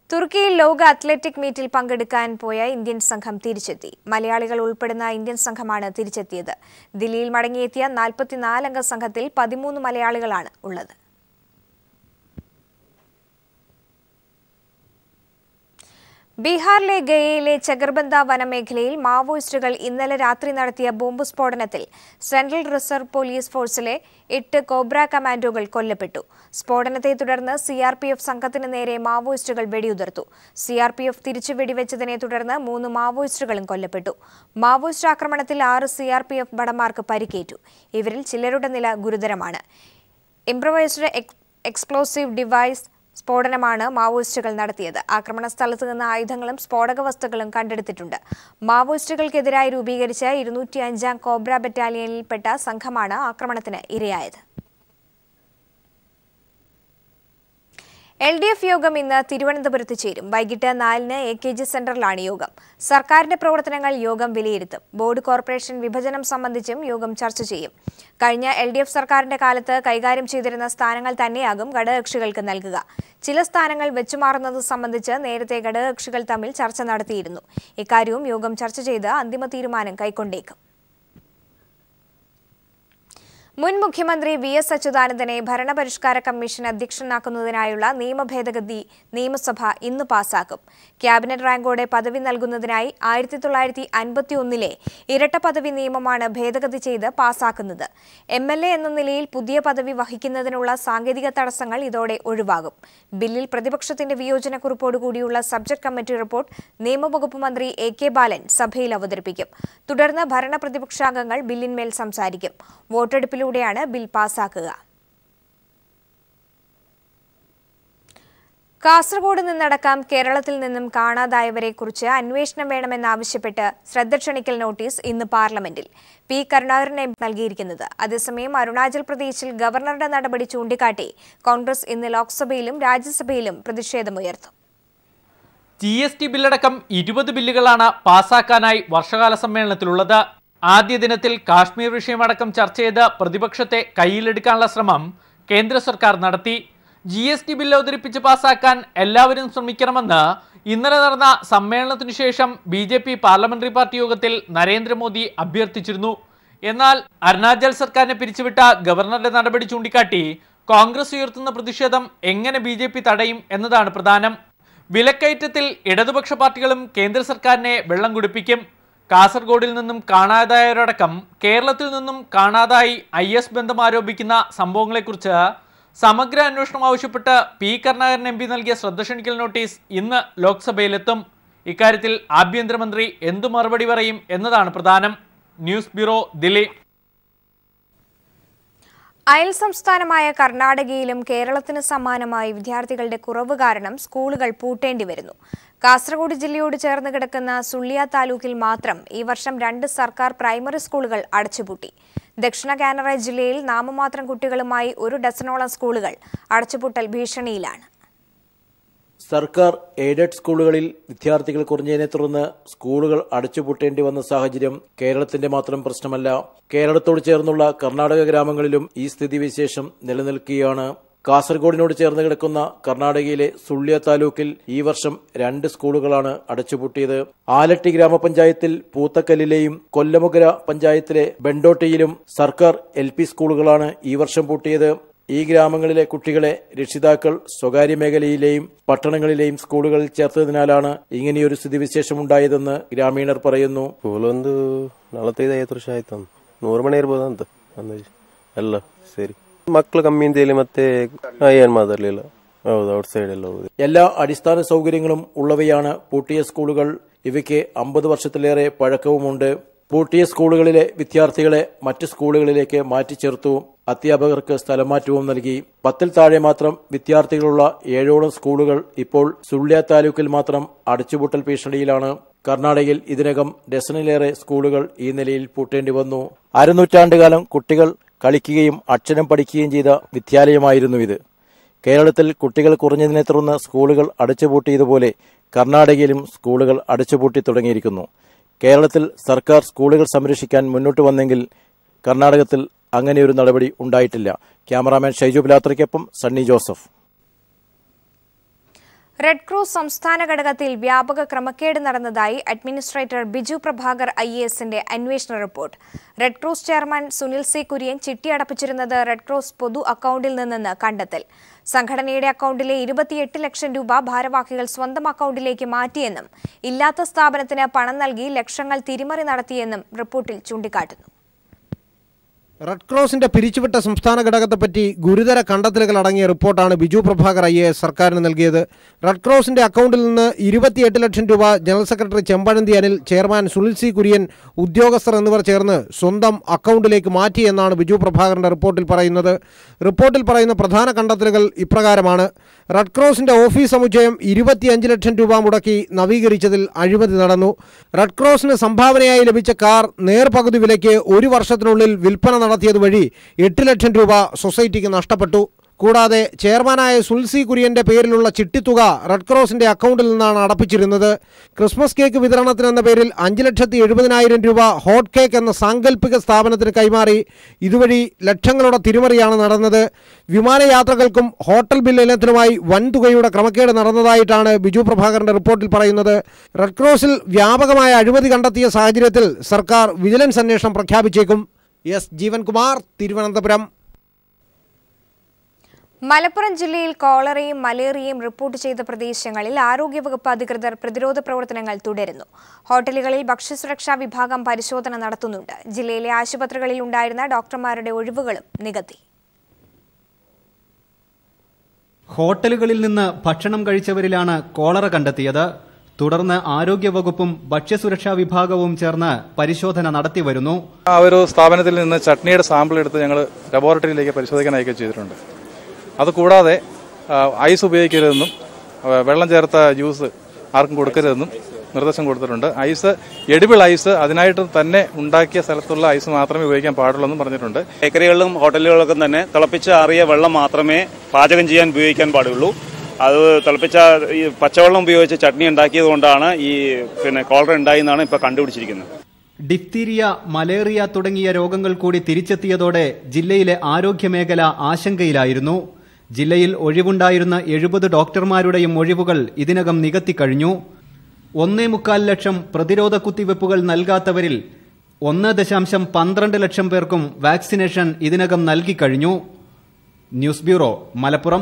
തുർക്കിയിൽ ലോക അത്ലറ്റിക് മീറ്റിൽ പങ്കെടുക്കാൻ പോയ ഇന്ത്യൻ സംഘം തിരിച്ചെത്തി മലയാളികൾ ഉൾപ്പെടുന്ന ഇന്ത്യൻ സംഘമാണ് തിരിച്ചെത്തിയത് ദില്ലിയിൽ മടങ്ങിയെത്തിയ നാൽപ്പത്തിനാലംഗ സംഘത്തിൽ പതിമൂന്ന് മലയാളികളാണ് ഉള്ളത് ബീഹാറിലെ ഗയയിലെ ചഗർബന്ദ വനമേഖലയിൽ മാവോയിസ്റ്റുകൾ ഇന്നലെ രാത്രി നടത്തിയ ബോംബ് സ്ഫോടനത്തിൽ സെൻട്രൽ റിസർവ് പോലീസ് ഫോഴ്സിലെ എട്ട് കോബ്ര കമാൻഡോകൾ കൊല്ലപ്പെട്ടു സ്ഫോടനത്തെ തുടർന്ന് സിആർപിഎഫ് സംഘത്തിന് നേരെ മാവോയിസ്റ്റുകൾ വെടിയുതിർത്തു സിആർപിഎഫ് തിരിച്ചു വെടിവെച്ചതിനെ തുടർന്ന് മൂന്ന് മാവോയിസ്റ്റുകളും കൊല്ലപ്പെട്ടു മാവോയിസ്റ്റ് ആക്രമണത്തിൽ ആറ് സിആർപിഎഫ് ഭടന്മാർക്ക് പരിക്കേറ്റു ഇവരിൽ ചിലരുടെ നില ഗുരുതരമാണ് ഇംപ്രവൈസ്ഡ് എക്സ്പ്ലോസീവ് ഡിവൈസ് സ്ഫോടനമാണ് മാവോയിസ്റ്റുകൾ നടത്തിയത് ആക്രമണ സ്ഥലത്ത് നിന്ന് ആയുധങ്ങളും സ്ഫോടക വസ്തുക്കളും കണ്ടെടുത്തിട്ടുണ്ട് മാവോയിസ്റ്റുകൾക്കെതിരായി രൂപീകരിച്ച ഇരുന്നൂറ്റി അഞ്ചാം കോബ്ര ബറ്റാലിയനിൽപ്പെട്ട സംഘമാണ് ആക്രമണത്തിന് ഇരയായത് എൽ ഡി എഫ് യോഗം ഇന്ന് തിരുവനന്തപുരത്ത് ചേരും വൈകിട്ട് നാലിന് എ കെ ജി സെന്ററിലാണ് യോഗം സർക്കാരിന്റെ പ്രവർത്തനങ്ങൾ യോഗം വിലയിരുത്തും ബോർഡ് കോർപ്പറേഷൻ വിഭജനം സംബന്ധിച്ചും യോഗം ചർച്ച ചെയ്യും കഴിഞ്ഞ എൽ ഡി എഫ് സർക്കാരിന്റെ കാലത്ത് കൈകാര്യം ചെയ്തിരുന്ന സ്ഥാനങ്ങൾ തന്നെയാകും ഘടകകക്ഷികൾക്ക് നൽകുക ചില സ്ഥാനങ്ങൾ വെച്ചുമാറുന്നത് സംബന്ധിച്ച് നേരത്തെ ഘടകകക്ഷികൾ തമ്മിൽ ചർച്ച നടത്തിയിരുന്നു ഇക്കാര്യവും യോഗം ചർച്ച ചെയ്ത് അന്തിമ തീരുമാനം കൈക്കൊണ്ടേക്കും മുൻ മുഖ്യമന്ത്രി വി എസ് അച്യുതാനന്ദനെ ഭരണപരിഷ്കാര കമ്മീഷൻ അധ്യക്ഷനാക്കുന്നതിനായുള്ള നിയമഭേദഗതി നിയമസഭ ഇന്ന് പാസാക്കും ക്യാബിനറ്റ് റാങ്കോടെ പദവി നൽകുന്നതിനായി ആയിരത്തി തൊള്ളായിരത്തി അൻപത്തി ഒന്നിലെ ഇരട്ട പദവി നിയമമാണ് ഭേദഗതി ചെയ്ത് പാസാക്കുന്നത് എം എൽ എ എന്ന നിലയിൽ പുതിയ പദവി വഹിക്കുന്നതിനുള്ള സാങ്കേതിക തടസ്സങ്ങൾ ഇതോടെ ഒഴിവാകും ബില്ലിൽ പ്രതിപക്ഷത്തിന്റെ വിയോജനക്കുറിപ്പോടുകൂടിയുള്ള സബ്ജക്ട് കമ്മിറ്റി റിപ്പോർട്ട് നിയമവകുപ്പ് മന്ത്രി എ കെ ബാലൻ സഭയിൽ അവതരിപ്പിക്കും തുടർന്ന് ഭരണ പ്രതിപക്ഷാംഗങ്ങൾ ബില്ലിന്മേൽ സംസാരിക്കും വോട്ടെടുപ്പിലൂടെയാണ് ബിൽ പാസാക്കുക കാസർഗോഡ് നിന്നടക്കം കേരളത്തിൽ നിന്നും കാണാതായവരെ കുറിച്ച് അന്വേഷണം വേണമെന്നാവശ്യപ്പെട്ട് ശ്രദ്ധ ക്ഷണിക്കൽ നോട്ടീസ് ഇന്ന് പാർലമെന്റിൽ പി കരുണാകരൻ എം നൽകിയിരിക്കുന്നത് അതേസമയം അരുണാചൽ പ്രദേശിൽ ഗവർണറുടെ നടപടി ചൂണ്ടിക്കാട്ടി കോൺഗ്രസ് ഇന്ന് ലോക്സഭയിലും രാജ്യസഭയിലും പ്രതിഷേധമുയർത്തും ജി എസ് ടി ബില്ലടക്കം ഇരുപത് ബില്ലുകളാണ് പാസാക്കാനായി വർഷകാല സമ്മേളനത്തിലുള്ളത് ആദ്യ ദിനത്തിൽ കാശ്മീർ വിഷയമടക്കം ചർച്ച ചെയ്ത് പ്രതിപക്ഷത്തെ കയ്യിലെടുക്കാനുള്ള ശ്രമം കേന്ദ്ര സർക്കാർ നടത്തി ജി എസ് ടി ബില്ല് അവതരിപ്പിച്ച് പാസാക്കാൻ എല്ലാവരും ശ്രമിക്കണമെന്ന് ഇന്നലെ നടന്ന സമ്മേളനത്തിനു ശേഷം B J P parliamentary party യോഗത്തിൽ നരേന്ദ്രമോദി അഭ്യർത്ഥിച്ചിരുന്നു എന്നാൽ അരുണാചൽ സർക്കാരിനെ പിരിച്ചുവിട്ട ഗവർണറുടെ നടപടി ചൂണ്ടിക്കാട്ടി കോൺഗ്രസ് ഉയർത്തുന്ന പ്രതിഷേധം എങ്ങനെ ബി തടയും എന്നതാണ് പ്രധാനം വിലക്കയറ്റത്തിൽ ഇടതുപക്ഷ പാർട്ടികളും കേന്ദ്ര സർക്കാരിനെ വെള്ളം കുടിപ്പിക്കും കാസർഗോഡിൽ നിന്നും കാണാതായവരടക്കം കേരളത്തിൽ നിന്നും കാണാതായി ഐ എസ് ബന്ധം ആരോപിക്കുന്ന സംഭവങ്ങളെക്കുറിച്ച് സമഗ്ര അന്വേഷണം ആവശ്യപ്പെട്ട് പി കരുണാകരൻ എം പി നൽകിയ ശ്രദ്ധ ക്ഷണിക്കൽ നോട്ടീസ് ഇന്ന് ലോക്സഭയിലെത്തും ഇക്കാര്യത്തിൽ ആഭ്യന്തരമന്ത്രി എന്തു മറുപടി പറയും എന്നതാണ് പ്രധാനം ന്യൂസ് ബ്യൂറോ ദില്ലി അയൽ സംസ്ഥാനമായ കർണാടകയിലും കേരളത്തിന് സമാനമായി വിദ്യാർത്ഥികളുടെ കുറവ് കാരണം സ്കൂളുകൾ പൂട്ടേണ്ടി വരുന്നു കാസർഗോഡ് ജില്ലയോട് ചേർന്ന് കിടക്കുന്ന സുള്ളിയ താലൂക്കിൽ മാത്രം ഈ വർഷം രണ്ട് സർക്കാർ പ്രൈമറി സ്കൂളുകൾ അടച്ചുപൂട്ടി ദക്ഷിണ കാനറ ജില്ലയിൽ നാമമാത്രം കുട്ടികളുമായി ഒരു ഡസനോളം സ്കൂളുകൾ അടച്ചുപൂട്ടൽ ഭീഷണിയിലാണ് സർക്കാർ എയ്ഡഡ് സ്കൂളുകളിൽ വിദ്യാർത്ഥികൾ കുറഞ്ഞതിനെ തുടർന്ന് സ്കൂളുകൾ അടച്ചുപൂട്ടേണ്ടി വന്ന സാഹചര്യം കേരളത്തിന്റെ മാത്രം പ്രശ്നമല്ല കേരളത്തോട് ചേർന്നുള്ള കർണാടക ഗ്രാമങ്ങളിലും ഈ സ്ഥിതിവിശേഷം നിലനിൽക്കുകയാണ് കാസർഗോഡിനോട് ചേർന്ന് കിടക്കുന്ന കർണാടകയിലെ സുള്ളിയ താലൂക്കിൽ ഈ വർഷം രണ്ട് സ്കൂളുകളാണ് അടച്ചുപൂട്ടിയത് ആലട്ടി ഗ്രാമപഞ്ചായത്തിൽ പൂത്തക്കല്ലിലെയും കൊല്ലമുകര പഞ്ചായത്തിലെ ബെണ്ടോട്ടിയിലും സർക്കാർ എൽ സ്കൂളുകളാണ് ഈ വർഷം പൂട്ടിയത് ഈ ഗ്രാമങ്ങളിലെ കുട്ടികളെ രക്ഷിതാക്കൾ സ്വകാര്യ മേഖലയിലെയും പട്ടണങ്ങളിലെയും സ്കൂളുകളിൽ ചേർത്തതിനാലാണ് ഇങ്ങനെയൊരു സ്ഥിതിവിശേഷമുണ്ടായതെന്ന് ഗ്രാമീണർ പറയുന്നു ಸ್ಕೂಲ್ ಒಂದು ನಲವತ್ತೈದು ಐವತ್ತು ವರ್ಷ ಆಯ್ತು ಅಂತ ನೂರು ಮನೆ ಇರ್ಬೋದು ಅಂತ ಅಂದಾಜು ಎಲ್ಲ ಸೇರಿ ಮಕ್ಳು ಕಮ್ಮಿ ಅಂತ ಹೇಳಿ ಮತ್ತೆ ಆ, ಏನ್ ಮಾತಾಡ್ಲಿಲ್ಲ ಹೌದು ಔಟ್ ಸೈಡ್ ಎಲ್ಲ ಹೋಗುದು എല്ലാ അടിസ്ഥാന സൗകര്യങ്ങളും ഉള്ളവയാണ് പൂട്ടിയ സ്കൂളുകൾ ഇവയ്ക്ക് അമ്പത് വർഷത്തിലേറെ പഴക്കവുമുണ്ട് പൂട്ടിയ സ്കൂളുകളിലെ വിദ്യാർത്ഥികളെ മറ്റ് സ്കൂളുകളിലേക്ക് മാറ്റിച്ചേർത്തു അധ്യാപകർക്ക് സ്ഥലമാറ്റവും നൽകി പത്തിൽ താഴെ മാത്രം വിദ്യാർത്ഥികളുള്ള ഏഴോളം സ്കൂളുകൾ ഇപ്പോൾ സുള്ളിയ താലൂക്കിൽ മാത്രം അടച്ചുപൂട്ടൽ ഭീഷണിയിലാണ് കർണാടകയിൽ ഇതിനകം ഡസനിലേറെ സ്കൂളുകൾ ഈ നിലയിൽ പൂട്ടേണ്ടി വന്നു അരനൂറ്റാണ്ടുകാലം കുട്ടികൾ കളിക്കുകയും അക്ഷരം പഠിക്കുകയും ചെയ്ത വിദ്യാലയമായിരുന്നു ഇത് കേരളത്തിൽ കുട്ടികൾ കുറഞ്ഞതിനെ തുടർന്ന് സ്കൂളുകൾ അടച്ചുപൂട്ടിയതുപോലെ കർണാടകയിലും സ്കൂളുകൾ അടച്ചുപൂട്ടി തുടങ്ങിയിരിക്കുന്നു കേരളത്തിൽ സർക്കാർ സ്കൂളുകൾ സംരക്ഷിക്കാൻ മുന്നോട്ട് വന്നെങ്കിൽ കർണാടകത്തിൽ അങ്ങനെയൊരു നടപടി ഉണ്ടായിട്ടില്ല ക്യാമറാമാൻ ഷൈജു പിലാത്രയ്ക്കൊപ്പം സണ്ണി ജോസഫ് റെഡ് ക്രോസ് സംസ്ഥാന ഘടകത്തിൽ വ്യാപക ക്രമക്കേട് നടന്നതായി administrator Biju Prabhakar I A എസിന്റെ അന്വേഷണ report red cross chairman Sunil C Kurian ചിട്ടി അടപ്പിച്ചിരുന്നത് റെഡ് ക്രോസ് പൊതു അക്കൌണ്ടിൽ നിന്നെന്ന് കണ്ടെത്തൽ സംഘടനയുടെ അക്കൌണ്ടിലെ ഇരുപത്തിയെട്ട് ലക്ഷം രൂപ ഭാരവാഹികൾ സ്വന്തം അക്കൌണ്ടിലേക്ക് മാറ്റിയെന്നും ഇല്ലാത്ത സ്ഥാപനത്തിന് പണം നൽകി ലക്ഷങ്ങൾ തിരിമറി നടത്തിയെന്നും റിപ്പോർട്ടിൽ ചൂണ്ടിക്കാട്ടുന്നു റെഡ് ക്രോസിന്റെ പിരിച്ചുവിട്ട സംസ്ഥാന ഘടകത്തെപ്പറ്റി ഗുരുതര കണ്ടെത്തലുകൾ അടങ്ങിയ റിപ്പോർട്ടാണ് Biju Prabhakar I A S സർക്കാരിന് നൽകിയത് റെഡ് ക്രോസിന്റെ അക്കൗണ്ടിൽ നിന്ന് ഇരുപത്തിയെട്ട് ലക്ഷം രൂപ general secretary Chempazhanthi Anil chairman Sunil C Kurian ഉദ്യോഗസ്ഥർ എന്നിവർ ചേർന്ന് സ്വന്തം അക്കൗണ്ടിലേക്ക് മാറ്റി എന്നാണ് ബിജു പ്രഭാകറിന്റെ റിപ്പോർട്ടിൽ പറയുന്നത് റിപ്പോർട്ടിൽ പറയുന്ന പ്രധാന കണ്ടെത്തലുകൾ ഇപ്രകാരമാണ് റെഡ് ക്രോസിന്റെ ഓഫീസ് സമുച്ചയം ഇരുപത്തിയഞ്ച് ലക്ഷം രൂപ മുടക്കി നവീകരിച്ചതിൽ അഴിമതി നടന്നു റെഡ് ക്രോസിന് സംഭാവനയായി ലഭിച്ച കാർ നേർപകുതി വിലയ്ക്ക് ഒരു വർഷത്തിനുള്ളിൽ വിൽപ്പന നടത്തിയത് വഴി എട്ട് ലക്ഷം രൂപ സൊസൈറ്റിക്ക് നഷ്ടപ്പെട്ടു കൂടാതെ ചെയർമാനായ സുൽസി കുര്യന്റെ പേരിലുള്ള ചിട്ടിത്തുക റെഡ് ക്രോസിന്റെ അക്കൗണ്ടിൽ നിന്നാണ് അടപ്പിച്ചിരുന്നത് ക്രിസ്മസ് കേക്ക് വിതരണത്തിനെന്ന പേരിൽ അഞ്ച് ലക്ഷത്തി എഴുപതിനായിരം രൂപ ഹോട്ട് കേക്ക് എന്ന സാങ്കല്പിക സ്ഥാപനത്തിന് കൈമാറി ഇതുവഴി ലക്ഷങ്ങളുടെ തിരിമറിയാണ് നടന്നത് വിമാനയാത്രകൾക്കും ഹോട്ടൽ ബിൽ ഇനത്തിനുമായി വൻതുകയുടെ ക്രമക്കേട് നടന്നതായിട്ടാണ് ബിജു പ്രഭാകരന്റെ റിപ്പോർട്ടിൽ പറയുന്നത് റെഡ് ക്രോസിൽ വ്യാപകമായ അഴിമതി കണ്ടെത്തിയ സാഹചര്യത്തിൽ സർക്കാർ വിജിലൻസ് അന്വേഷണം പ്രഖ്യാപിച്ചേക്കും എസ് ജീവൻകുമാർ തിരുവനന്തപുരം മലപ്പുറം ജില്ലയിൽ കോളറയും മലേറിയയും റിപ്പോർട്ട് ചെയ്ത പ്രദേശങ്ങളിൽ ആരോഗ്യവകുപ്പ് അധികൃതർ പ്രതിരോധ പ്രവർത്തനങ്ങൾ തുടരുന്നു ഹോട്ടലുകളിൽ ഭക്ഷ്യസുരക്ഷാ വിഭാഗം പരിശോധന നടത്തുന്നുണ്ട് ജില്ലയിലെ ആശുപത്രികളിൽ ഉണ്ടായിരുന്ന ഡോക്ടർമാരുടെ ഒഴിവുകളും നികത്തി ഹോട്ടലുകളിൽ നിന്ന് ഭക്ഷണം കഴിച്ചവരിലാണ് കോളറ കണ്ടെത്തിയത് തുടർന്ന് ആരോഗ്യവകുപ്പും ഭക്ഷ്യസുരക്ഷാ വിഭാഗവും ചേർന്ന് പരിശോധന നടത്തിവരുന്നു ആ ഒരു സ്ഥാപനത്തിൽ നിന്ന് ചട്നിയുടെ സാമ്പിൾ എടുത്ത് ഞങ്ങൾ ലബോറട്ടറിയിലേക്ക് പരിശോധിക്കാൻ അയക്കുക ചെയ്തിട്ടുണ്ട് അതുകൂടാതെ ആ, ഐസ് ഉപയോഗിക്കരുതെന്നും ആ, വെള്ളം ചേർത്ത ജ്യൂസ് ആർക്കും കൊടുക്കരുതെന്നും നിർദ്ദേശം കൊടുത്തിട്ടുണ്ട് ഐസ് എഡിബിൾ ഐസ് അതിനായിട്ട് തന്നെ ഉണ്ടാക്കിയ സ്ഥലത്തുള്ള ഐസ് മാത്രമേ ഉപയോഗിക്കാൻ പാടുള്ളൂ എന്നും പറഞ്ഞിട്ടുണ്ട് ബേക്കറികളിലും ഹോട്ടലുകളിലൊക്കെ തന്നെ തിളപ്പിച്ച ആറിയ വെള്ളം മാത്രമേ പാചകം ചെയ്യാൻ ഉപയോഗിക്കാൻ പാടുള്ളൂ അത് തിളപ്പിച്ച ഈ പച്ചവെള്ളം ഉപയോഗിച്ച് ചട്നി ഉണ്ടാക്കിയത് കൊണ്ടാണ് ഈ പിന്നെ കോളറ ഉണ്ടായെന്നാണ് ഇപ്പൊ കണ്ടുപിടിച്ചിരിക്കുന്നത് ഡിഫ്തീരിയ മലേറിയ തുടങ്ങിയ രോഗങ്ങൾ കൂടി തിരിച്ചെത്തിയതോടെ ജില്ലയിലെ ആരോഗ്യമേഖല ആശങ്കയിലായിരുന്നു ജില്ലയിൽ ഒഴിവുണ്ടായിരുന്ന എഴുപത് ഡോക്ടർമാരുടെയും ഒഴിവുകൾ ഇതിനകം നികത്തിക്കഴിഞ്ഞു ഒന്നേ മുക്കാൽ ലക്ഷം പ്രതിരോധ കുത്തിവെപ്പുകൾ നൽകാത്തവരിൽ ഒന്ന് ദശാംശം പന്ത്രണ്ട് ലക്ഷം പേർക്കും വാക്സിനേഷൻ ഇതിനകം നൽകിക്കഴിഞ്ഞു ന്യൂസ് ബ്യൂറോ മലപ്പുറം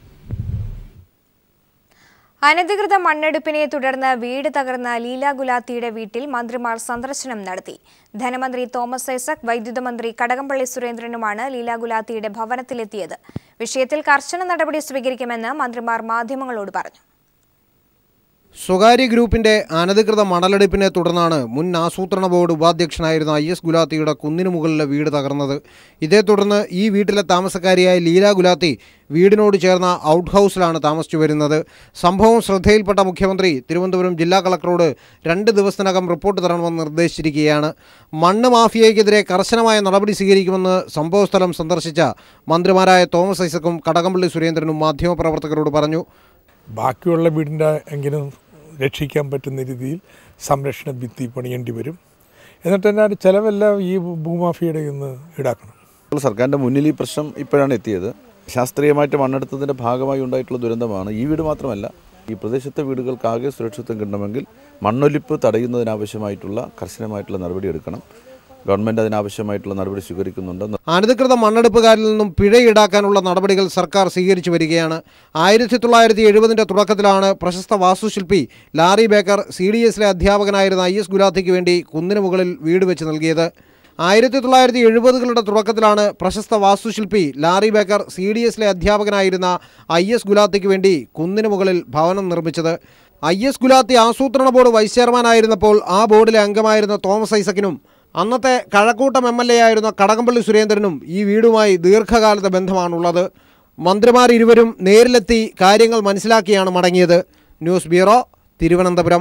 അനധികൃത മണ്ണെടുപ്പിനെ തുടർന്ന് വീട് തകർന്ന ലീല ഗുലാത്തിയുടെ വീട്ടിൽ മന്ത്രിമാർ സന്ദർശനം നടത്തി ധനമന്ത്രി തോമസ് ഐസക് വൈദ്യുത മന്ത്രി കടകംപള്ളി സുരേന്ദ്രനുമാണ് ലീല ഗുലാത്തിയുടെ ഭവനത്തിലെത്തിയത് വിഷയത്തിൽ കർശന നടപടി സ്വീകരിക്കുമെന്ന് മന്ത്രിമാർ മാധ്യമങ്ങളോട് പറഞ്ഞു സ്വകാര്യ ഗ്രൂപ്പിന്റെ അനധികൃത മണലെടുപ്പിനെ തുടർന്നാണ് മുൻ ആസൂത്രണ ബോർഡ് ഉപാധ്യക്ഷനായിരുന്ന ഐ എസ് ഗുലാത്തിയുടെ കുന്നിനു മുകളിലെ വീട് തകർന്നത് ഇതേ തുടർന്ന് ഈ വീട്ടിലെ താമസക്കാരിയായ ലീല ഗുലാത്തി വീടിനോട് ചേർന്ന ഔട്ട് ഹൗസിലാണ് താമസിച്ചു വരുന്നത് സംഭവം ശ്രദ്ധയിൽപ്പെട്ട മുഖ്യമന്ത്രി തിരുവനന്തപുരം ജില്ലാ കളക്ടറോട് രണ്ട് ദിവസത്തിനകം റിപ്പോർട്ട് തരണമെന്ന് നിർദ്ദേശിച്ചിരിക്കുകയാണ് മണ്ണ് മാഫിയയ്ക്കെതിരെ കർശനമായ നടപടി സ്വീകരിക്കുമെന്ന് സംഭവസ്ഥലം സന്ദർശിച്ച മന്ത്രിമാരായ തോമസ് ഐസക്കും കടകംപള്ളി സുരേന്ദ്രനും മാധ്യമപ്രവർത്തകരോട് പറഞ്ഞു ബാക്കിയുള്ള വീടിൻ്റെ എങ്കിലും രക്ഷിക്കാൻ പറ്റുന്ന രീതിയിൽ സംരക്ഷണ ഭിത്തി പണിയേണ്ടി വരും എന്നിട്ട് തന്നെ അതിൻ്റെ ചിലവെല്ലാം ഈ ഭൂമാഫിയുടെ നിന്ന് ഈടാക്കണം സർക്കാരിൻ്റെ മുന്നിൽ ഈ പ്രശ്നം ഇപ്പോഴാണ് എത്തിയത് ശാസ്ത്രീയമായിട്ട് മണ്ണെടുത്തതിൻ്റെ ഭാഗമായി ഉണ്ടായിട്ടുള്ള ദുരന്തമാണ് ഈ വീട് മാത്രമല്ല ഈ പ്രദേശത്തെ വീടുകൾക്കാകെ സുരക്ഷിതത്വം കിട്ടണമെങ്കിൽ മണ്ണൊലിപ്പ് തടയുന്നതിനാവശ്യമായിട്ടുള്ള കർശനമായിട്ടുള്ള നടപടി എടുക്കണം ഗവൺമെൻറ് അതിനാവശ്യമായിട്ടുള്ള നടപടി സ്വീകരിക്കുന്നുണ്ട് അനധികൃത മണ്ണെടുപ്പുകാരിൽ നിന്നും പിഴ ഈടാക്കാനുള്ള നടപടികൾ സർക്കാർ സ്വീകരിച്ചു വരികയാണ് ആയിരത്തി തൊള്ളായിരത്തി എഴുപതിൻ്റെ തുടക്കത്തിലാണ് പ്രശസ്ത വാസ്തുശില്പി ലാറി ബേക്കർ സി ഡി എസിലെ അധ്യാപകനായിരുന്ന ഐ എസ് ഗുലാത്തിക്ക് വേണ്ടി കുന്നിന് മുകളിൽ വീട് വെച്ച് നൽകിയത് ആയിരത്തി തൊള്ളായിരത്തി എഴുപതുകളുടെ തുടക്കത്തിലാണ് പ്രശസ്ത വാസ്തുശില്പി ലാറി ബേക്കർ സി ഡി എസിലെ അധ്യാപകനായിരുന്ന ഐ എസ് ഗുലാത്തിക്ക് വേണ്ടി കുന്നിന് മുകളിൽ ഭവനം നിർമ്മിച്ചത് ഐ എസ് ഗുലാത്തി ആസൂത്രണ ബോർഡ് വൈസ് ചെയർമാനായിരുന്നപ്പോൾ ആ ബോർഡിലെ അംഗമായിരുന്ന തോമസ് ഐസക്കിനും അന്നത്തെ കഴക്കൂട്ടം എം എൽ എ ആയിരുന്ന കടകംപള്ളി സുരേന്ദ്രനും ഈ വീടുമായി ദീർഘകാലത്തെ ബന്ധമാണുള്ളത് മന്ത്രിമാർ ഇരുവരും നേരിലെത്തി കാര്യങ്ങൾ മനസ്സിലാക്കിയാണ് മടങ്ങിയത് ന്യൂസ് ബ്യൂറോ തിരുവനന്തപുരം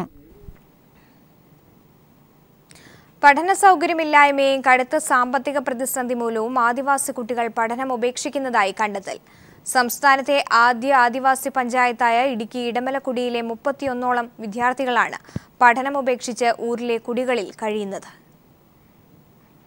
പഠന സൗകര്യമില്ലായ്മയും കടുത്ത സാമ്പത്തിക പ്രതിസന്ധി മൂലവും ആദിവാസി കുട്ടികൾ പഠനം ഉപേക്ഷിക്കുന്നതായി കണ്ടെത്തൽ സംസ്ഥാനത്തെ ആദ്യ ആദിവാസി പഞ്ചായത്തായ ഇടുക്കി ഇടമലക്കുടിയിലെ മുപ്പത്തിയൊന്നോളം വിദ്യാർത്ഥികളാണ് പഠനം ഉപേക്ഷിച്ച് ഊരിലെ കുടികളിൽ കഴിയുന്നത്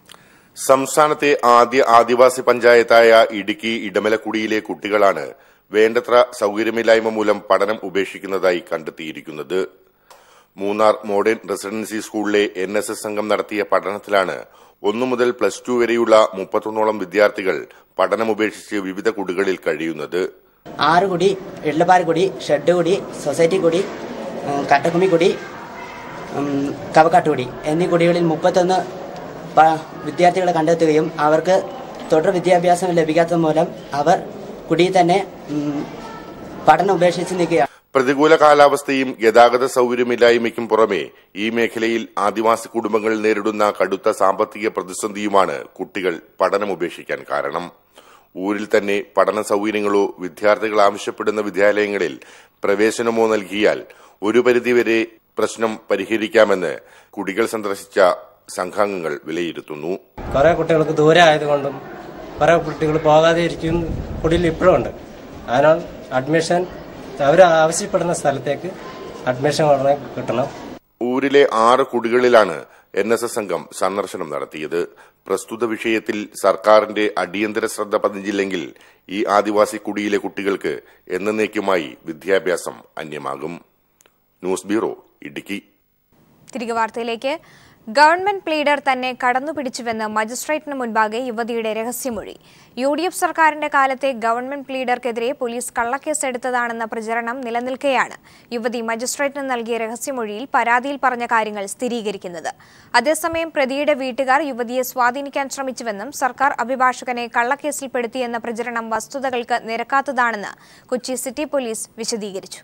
സംസ്ഥാനത്തെ ആദ്യ ആദിവാസി പഞ്ചായത്തായ ഇടുക്കി ഇടമലക്കുടിയിലെ കുട്ടികളാണ് വേണ്ടത്ര സൗകര്യമില്ലായ്മ മൂലം പഠനം ഉപേക്ഷിക്കുന്നതായി കണ്ടെത്തിയിരിക്കുന്നത് മൂന്നാർ മോഡേൺ റെസിഡൻസി സ്കൂളിലെ എൻ എസ് എസ് സംഘം നടത്തിയ പഠനത്തിലാണ് ഒന്നു മുതൽ പ്ലസ് ടു വരെയുള്ള മുപ്പത്തൊന്നോളം വിദ്യാർത്ഥികൾ പഠനം ഉപേക്ഷിച്ച് വിവിധ കുടികളിൽ കഴിയുന്നത് ആറ് കുടി ഇള്ളപ്പാറ കുടി ഷെഡ് കുടി സൊസൈറ്റി കുടി ഉം, കട്ടക്കുമി കുടി ഉം, കവക്കാട്ട് കുടി എന്നീ കുടികളിൽ മുപ്പത്തൊന്ന് പ- വിദ്യാർത്ഥികളെ കണ്ടെത്തുകയും അവർക്ക് തുടർ വിദ്യാഭ്യാസം ലഭിക്കാത്തത് മൂലം അവർ കുടിയിൽ തന്നെ ഉം, പഠനം ഉപേക്ഷിച്ച് നിൽക്കുകയാണ് പ്രതികൂല കാലാവസ്ഥയും ഗതാഗത സൗകര്യമില്ലായ്മയ്ക്കും പുറമെ ഈ മേഖലയിൽ ആദിവാസി കുടുംബങ്ങൾ നേരിടുന്ന കടുത്ത സാമ്പത്തിക പ്രതിസന്ധിയുമാണ് കുട്ടികൾ പഠനം ഉപേക്ഷിക്കാൻ കാരണം ഊരിൽ തന്നെ പഠന സൗകര്യങ്ങളോ വിദ്യാർത്ഥികൾ ആവശ്യപ്പെടുന്ന വിദ്യാലയങ്ങളിൽ പ്രവേശനമോ നൽകിയാൽ ഒരു പരിധിവരെ പ്രശ്നം പരിഹരിക്കാമെന്ന് കുടികൾ സന്ദർശിച്ച സംഘാംഗങ്ങൾ വിലയിരുത്തുന്നു കുറേ കുട്ടികൾക്ക് ദൂരെ ആയതുകൊണ്ടും കുറേ കുട്ടികൾ പോകാതെ ഇരിക്കും കുടിയിൽ ഇപ്പോഴും ഉണ്ട് അതിനാൽ അഡ്മിഷൻ അവർ ആവശ്യപ്പെടുന്ന സ്ഥലത്തേക്ക് അഡ്മിഷൻ ഉടനെ കിട്ടണം ഊരിലെ ആറ് കുടികളിലാണ് എൻ എസ് എസ് സംഘം സന്ദർശനം നടത്തിയത് പ്രസ്തുത വിഷയത്തിൽ സർക്കാരിന്റെ അടിയന്തര ശ്രദ്ധ പതിഞ്ഞില്ലെങ്കിൽ ഈ ആദിവാസി കുടിയിലെ കുട്ടികൾക്ക് എന്നേക്കുമായി വിദ്യാഭ്യാസം അന്യമാകും ന്യൂസ് ബ്യൂറോ ഇടുക്കി തിരികെ വാർത്തയിലേക്ക് ഗവൺമെന്റ് പ്ലീഡർ തന്നെ കടന്നുപിടിച്ചുവെന്ന് മജിസ്ട്രേറ്റിന് മുൻപാകെ യുവതിയുടെ രഹസ്യമൊഴി യു ഡി എഫ് സർക്കാരിന്റെ കാലത്തെ ഗവൺമെന്റ് പ്ലീഡർക്കെതിരെ പോലീസ് കള്ളക്കേസ് എടുത്തതാണെന്ന പ്രചരണം നിലനിൽക്കെയാണ് യുവതി മജിസ്ട്രേറ്റിന് നൽകിയ രഹസ്യമൊഴിയിൽ പരാതിയിൽ പറഞ്ഞ കാര്യങ്ങൾ സ്ഥിരീകരിക്കുന്നത് അതേസമയം പ്രതിയുടെ വീട്ടുകാർ യുവതിയെ സ്വാധീനിക്കാൻ ശ്രമിച്ചുവെന്നും സർക്കാർ അഭിഭാഷകനെ കള്ളക്കേസിൽപ്പെടുത്തിയെന്ന പ്രചരണം വസ്തുതകൾക്ക് നിരക്കാത്തതാണെന്ന് കൊച്ചി സിറ്റി പോലീസ് വിശദീകരിച്ചു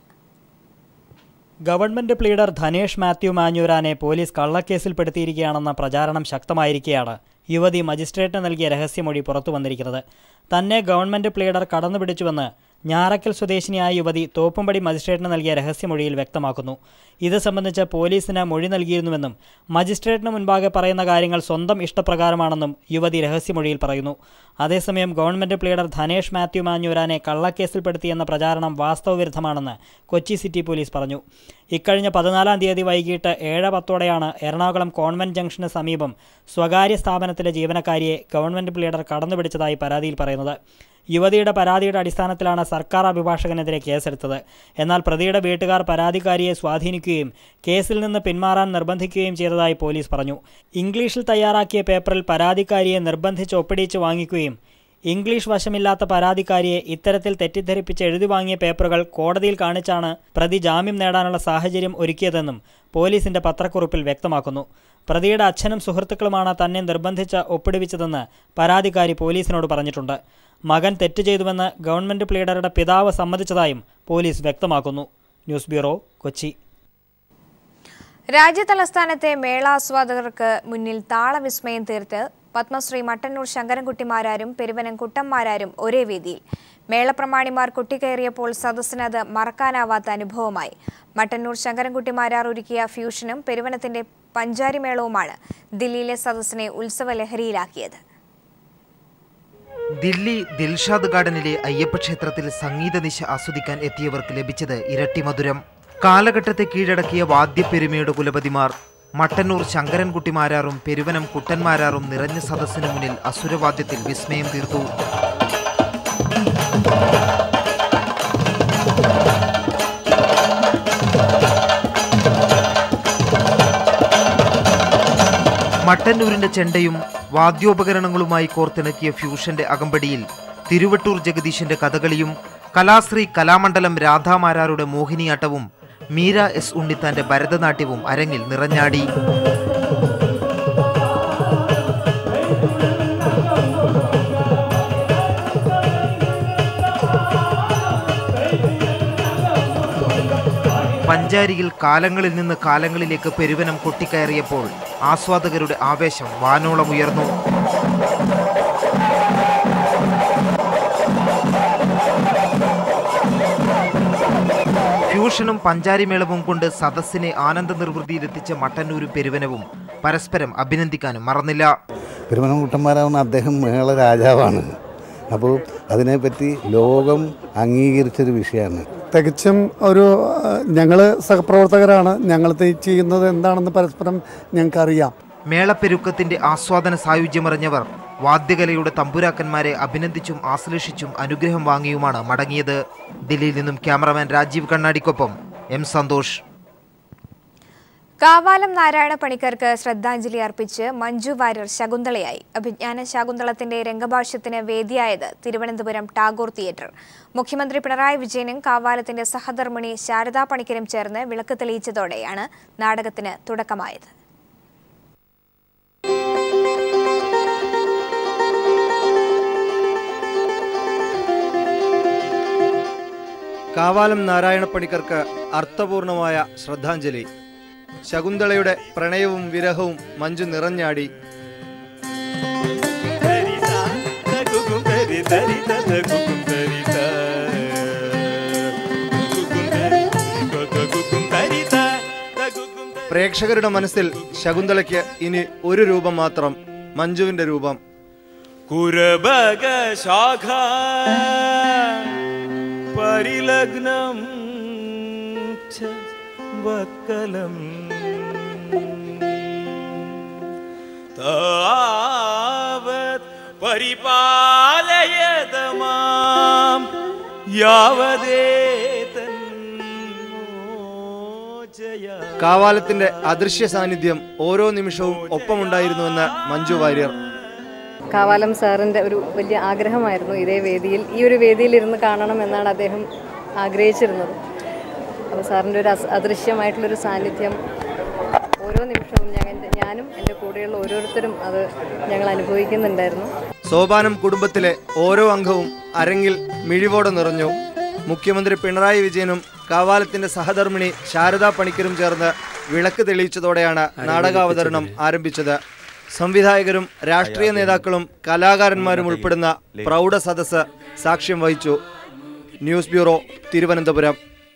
ഗവൺമെന്റ് പ്ലീഡർ ധനേഷ് മാത്യു മാഞ്ഞൂരാനെ പോലീസ് കള്ളക്കേസിൽപ്പെടുത്തിയിരിക്കുകയാണെന്ന പ്രചാരണം ശക്തമായിരിക്കെയാണ് യുവതി മജിസ്ട്രേറ്റിന് നൽകിയ രഹസ്യമൊഴി പുറത്തു വന്നിരിക്കുന്നത് തന്നെ ഗവൺമെന്റ് പ്ലീഡർ കടന്നുപിടിച്ചുവെന്ന് ഞാറക്കൽ സ്വദേശിനിയായ യുവതി തോപ്പുംപടി മജിസ്ട്രേറ്റിന് നൽകിയ രഹസ്യമൊഴിയിൽ വ്യക്തമാക്കുന്നു ഇത് സംബന്ധിച്ച് പോലീസിന് മൊഴി നൽകിയിരുന്നുവെന്നും മജിസ്ട്രേറ്റിന് മുൻപാകെ പറയുന്ന കാര്യങ്ങൾ സ്വന്തം ഇഷ്ടപ്രകാരമാണെന്നും യുവതി രഹസ്യമൊഴിയിൽ പറയുന്നു അതേസമയം ഗവൺമെന്റ് പ്ലീഡർ ധനേഷ് മാത്യു മാഞ്ഞൂരാനെ കള്ളക്കേസിൽപ്പെടുത്തിയെന്ന പ്രചാരണം വാസ്തവവിരുദ്ധമാണെന്ന് കൊച്ചി സിറ്റി പോലീസ് പറഞ്ഞു ഇക്കഴിഞ്ഞ പതിനാലാം തീയതി വൈകിട്ട് ഏഴ് പത്തോടെയാണ് എറണാകുളം കോൺവെന്റ് ജംഗ്ഷന് സമീപം സ്വകാര്യ സ്ഥാപനത്തിലെ ജീവനക്കാരിയെ ഗവൺമെന്റ് പ്ലീഡർ കടന്നുപിടിച്ചതായി പരാതിയിൽ പറയുന്നത് യുവതിയുടെ പരാതിയുടെ അടിസ്ഥാനത്തിലാണ് സർക്കാർ അഭിഭാഷകനെതിരെ കേസെടുത്തത് എന്നാൽ പ്രതിയുടെ വീട്ടുകാർ പരാതിക്കാരിയെ സ്വാധീനിക്കുകയും കേസിൽ നിന്ന് പിന്മാറാൻ നിർബന്ധിക്കുകയും ചെയ്തതായി പോലീസ് പറഞ്ഞു ഇംഗ്ലീഷിൽ തയ്യാറാക്കിയ പേപ്പറിൽ പരാതിക്കാരിയെ നിർബന്ധിച്ച് ഒപ്പിടിച്ച് വാങ്ങിക്കുകയും ഇംഗ്ലീഷ് വശമില്ലാത്ത പരാതിക്കാരിയെ ഇത്തരത്തിൽ തെറ്റിദ്ധരിപ്പിച്ച് എഴുതി വാങ്ങിയ പേപ്പറുകൾ കോടതിയിൽ കാണിച്ചാണ് പ്രതി ജാമ്യം നേടാനുള്ള സാഹചര്യം ഒരുക്കിയതെന്നും പോലീസിന്റെ പത്രക്കുറിപ്പിൽ വ്യക്തമാക്കുന്നു പ്രതിയുടെ അച്ഛനും സുഹൃത്തുക്കളുമാണ് തന്നെ നിർബന്ധിച്ച് ഒപ്പിടുവിച്ചതെന്ന് പരാതിക്കാരി പോലീസിനോട് പറഞ്ഞിട്ടുണ്ട് മകൻ തെറ്റ് ചെയ്തുവെന്ന് ഗവൺമെന്റ് പ്ലീഡറുടെ പിതാവ് സമ്മതിച്ചതായും പോലീസ് വ്യക്തമാക്കുന്നു ന്യൂസ് ബ്യൂറോ കൊച്ചി രാജ്യതലസ്ഥാനത്തെ മേളാസ്വാദകർക്ക് മുന്നിൽ താളവിസ്മയം തീർത്ത് പത്മശ്രീ മട്ടന്നൂർ ശങ്കരൻകുട്ടിമാരാരും പെരുവനം കുട്ടന്മാരാരും ഒരേ വേദിയിൽ മേളപ്രമാണിമാർ കൊട്ടിക്കയറിയപ്പോൾ സദസ്സിനത് മറക്കാനാവാത്ത അനുഭവമായി മട്ടന്നൂർ ശങ്കരൻകുട്ടിമാരാർ ഒരുക്കിയ ഫ്യൂഷനും പെരുവനത്തിന്റെ പഞ്ചാരിമേളവുമാണ് ദില്ലിയിലെ സദസ്സിനെ ഉത്സവലഹരിയിലാക്കിയത് ദില്ലി ദിൽഷാദ് ഗാർഡനിലെ അയ്യപ്പ ക്ഷേത്രത്തിൽ സംഗീത നിശ ആസ്വദിക്കാൻ എത്തിയവർക്ക് ലഭിച്ചത് ഇരട്ടി മധുരം കാലഘട്ടത്തെ കീഴടക്കിയ വാദ്യപ്പെരുമയുടെ കുലപതിമാർ മട്ടന്നൂർ ശങ്കരൻകുട്ടിമാരാറും പെരുവനം കുട്ടന്മാരാറും നിറഞ്ഞ സദസ്സിനു മുന്നിൽ അസുരവാദ്യത്തിൽ വിസ്മയം തീർത്തു മട്ടന്നൂരിന്റെ ചെണ്ടയും വാദ്യോപകരണങ്ങളുമായി കോർത്തിണക്കിയ ഫ്യൂഷന്റെ അകമ്പടിയിൽ തിരുവട്ടൂർ ജഗദീശന്റെ കഥകളിയും കലാശ്രീ കലാമണ്ഡലം രാധാമാരാരുടെ മോഹിനിയാട്ടവും മീര എസ് ഉണ്ണിത്താന്റെ ഭരതനാട്യവും അരങ്ങിൽ നിറഞ്ഞാടി പഞ്ചാരിയിൽ കാലങ്ങളിൽ നിന്ന് കാലങ്ങളിലേക്ക് പെരുവനം കൊട്ടിക്കയറിയപ്പോൾ ആസ്വാദകരുടെ ആവേശം വാനോളമുയർന്നു ഫ്യൂഷനും പഞ്ചാരിമേളവും കൊണ്ട് സദസ്സിനെ ആനന്ദ നിർവൃതിയിലെത്തിച്ച മട്ടന്നൂരും പെരുവനവും പരസ്പരം അഭിനന്ദിക്കാനും മറന്നില്ല പെരുമനംകുട്ടന്മാരാവുന്ന അദ്ദേഹം മേള രാജാവാണ് അപ്പോൾ അതിനെപ്പറ്റി ലോകം അംഗീകരിച്ചൊരു വിഷയമാണ് തികച്ചും ഒരു ഞങ്ങൾ സഹപ്രവർത്തകരാണ് ഞങ്ങൾ ചെയ്യുന്നത് എന്താണെന്ന് പരസ്പരം ഞങ്ങൾക്കറിയാം മേളപ്പെരുക്കത്തിന്റെ ആസ്വാദന സായുജ്യമറിഞ്ഞവർ വാദ്യകലയുടെ തമ്പുരാക്കന്മാരെ അഭിനന്ദിച്ചും ആശ്ലേഷിച്ചും അനുഗ്രഹം വാങ്ങിയുമാണ് മടങ്ങിയത് ദില്ലിയിൽ നിന്നും ക്യാമറമാൻ രാജീവ് കണ്ണാടിക്കൊപ്പം എം സന്തോഷ് കാവാലം നാരായണ പണിക്കർക്ക് ശ്രദ്ധാഞ്ജലി അർപ്പിച്ച് മഞ്ജു വാര്യർ ശകുന്തളയായി അഭിജ്ഞാന ശകുന്തളത്തിന്റെ രംഗഭാഷ്യത്തിന് വേദിയായത് തിരുവനന്തപുരം ടാഗോർ തിയേറ്റർ മുഖ്യമന്ത്രി പിണറായി വിജയനും കാവാലത്തിന്റെ സഹധർമ്മിണി ശാരദാ പണിക്കരും ചേർന്ന് വിളക്ക് തെളിയിച്ചതോടെയാണ് നാടകത്തിന് തുടക്കമായത് കാവാലം നാരായണപ്പണിക്കർക്ക് അർത്ഥപൂർണമായ ശ്രദ്ധാഞ്ജലി ശകുന്തളയുടെ പ്രണയവും വിരഹവും മഞ്ജു നിറഞ്ഞാടി പ്രേക്ഷകരുടെ മനസ്സിൽ ശകുന്തളയ്ക്ക് ഇനി ഒരു രൂപം മാത്രം മഞ്ജുവിന്റെ രൂപം കുരബക ശാഖ പരിലഗ്നം ച വക്കലം താവത് പരിപാലയത മാം യാവദേതൻ കാവാലത്തിന്റെ അദൃശ്യ സാന്നിധ്യം ഓരോ നിമിഷവും ഒപ്പമുണ്ടായിരുന്നുവെന്ന് മഞ്ജു വാര്യർ കാവാലം സാറിൻ്റെ ഒരു വലിയ ആഗ്രഹമായിരുന്നു ഇതേ വേദിയിൽ ഈ ഒരു വേദിയിൽ ഇരുന്ന് കാണണം എന്നാണ് അദ്ദേഹം ആഗ്രഹിച്ചിരുന്നത് അപ്പോൾ സാറിൻ്റെ ഒരു അസ്- അദൃശ്യമായിട്ടുള്ളൊരു സാന്നിധ്യം ഓരോ നിമിഷവും ഞാൻ എൻ്റെ ഞാനും എൻ്റെ കൂടെയുള്ള ഓരോരുത്തരും അത് ഞങ്ങൾ അനുഭവിക്കുന്നുണ്ടായിരുന്നു സോപാനം കുടുംബത്തിലെ ഓരോ അംഗവും അരങ്ങിൽ മിഴിവോടെ നിറഞ്ഞു മുഖ്യമന്ത്രി പിണറായി വിജയനും കാവാലത്തിന്റെ സഹധർമ്മിണി ശാരദാ പണിക്കരും ചേർന്ന് വിളക്ക് തെളിയിച്ചതോടെയാണ് നാടകാവതരണം ആരംഭിച്ചത് സംവിധായകരും രാഷ്ട്രീയ നേതാക്കളും കലാകാരന്മാരും ഉൾപ്പെടുന്ന പ്രൗഢ സദസ്സ് സാക്ഷ്യം വഹിച്ചു ന്യൂസ് ബ്യൂറോ തിരുവനന്തപുരം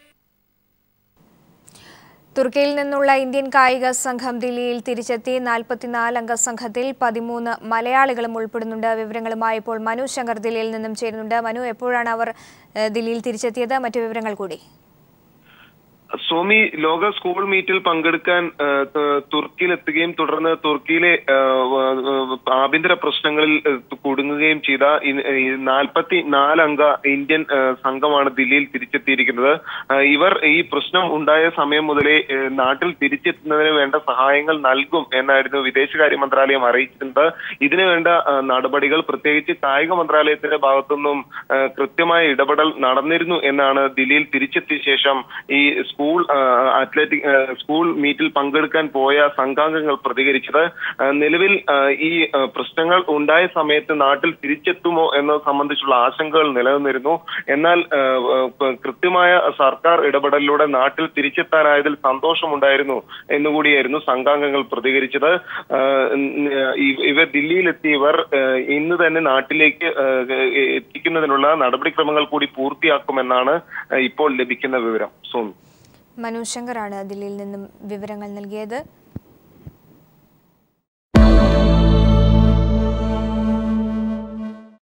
തുർക്കിയിൽ നിന്നുള്ള ഇന്ത്യൻ കായിക സംഘം ദില്ലിയിൽ തിരിച്ചെത്തി നാൽപ്പത്തിനാല് അംഗ സംഘത്തിൽ പതിമൂന്ന് മലയാളികളും ഉൾപ്പെടുന്നുണ്ട് വിവരങ്ങളുമായി ഇപ്പോൾ മനു ശങ്കർ ദില്ലിയിൽ നിന്നും ചേരുന്നുണ്ട് മനു എപ്പോഴാണ് അവർ ഏഹ്, ദില്ലിയിൽ തിരിച്ചെത്തിയത് മറ്റു വിവരങ്ങൾ കൂടി സോമി ലോക സ്കൂൾ മീറ്റിൽ പങ്കെടുക്കാൻ ആ, ത- തുർക്കിയിലെത്തുകയും തുടർന്ന് തുർക്കിയിലെ ആ, വ- വ- ആഭ്യന്തര പ്രശ്നങ്ങളിൽ ആ, കുടുങ്ങുകയും ചെയ്ത നാൽപ്പത്തി നാലംഗ ഇന്ത്യൻ ആ, സംഘമാണ് ദില്ലിയിൽ തിരിച്ചെത്തിയിരിക്കുന്നത് ആ, ഇവർ ഈ പ്രശ്നം ഉണ്ടായ സമയം മുതലേ ആ, നാട്ടിൽ തിരിച്ചെത്തുന്നതിന് വേണ്ട സഹായങ്ങൾ നൽകും എന്നായിരുന്നു വിദേശകാര്യ മന്ത്രാലയം അറിയിച്ചിരുന്നത് ഇതിനു വേണ്ട ആ, നടപടികൾ പ്രത്യേകിച്ച് കായിക മന്ത്രാലയത്തിന്റെ ഭാഗത്തുനിന്നും ആ, കൃത്യമായ ഇടപെടൽ നടന്നിരുന്നു എന്നാണ് ദില്ലിയിൽ തിരിച്ചെത്തിയ ശേഷം ഈ സ്കൂൾ ആ, അത്ലറ്റിക് ആ, സ്കൂൾ മീറ്റിൽ പങ്കെടുക്കാൻ പോയ സംഘാംഗങ്ങൾ പ്രതികരിച്ചത് ആ, നിലവിൽ ആ, ഈ ആ, പ്രശ്നങ്ങൾ ഉണ്ടായ സമയത്ത് നാട്ടിൽ തിരിച്ചെത്തുമോ എന്നത് സംബന്ധിച്ചുള്ള ആശങ്കകൾ നിലനിന്നിരുന്നു എന്നാൽ ആ, ആ, കൃത്യമായ സർക്കാർ ഇടപെടലിലൂടെ നാട്ടിൽ തിരിച്ചെത്താനായതിൽ സന്തോഷമുണ്ടായിരുന്നു എന്നുകൂടിയായിരുന്നു സംഘാംഗങ്ങൾ പ്രതികരിച്ചത് ആ, ഇ- ഇവർ ദില്ലിയിലെത്തിയവർ ആ, ഇന്ന് തന്നെ നാട്ടിലേക്ക് ആ, എത്തിക്കുന്നതിനുള്ള നടപടിക്രമങ്ങൾ കൂടി പൂർത്തിയാക്കുമെന്നാണ് ആ, ഇപ്പോൾ ലഭിക്കുന്ന വിവരം സോമി മനു ശങ്കറാണ് ദില്ലിയിൽ നിന്നും വിവരങ്ങൾ നൽകിയത്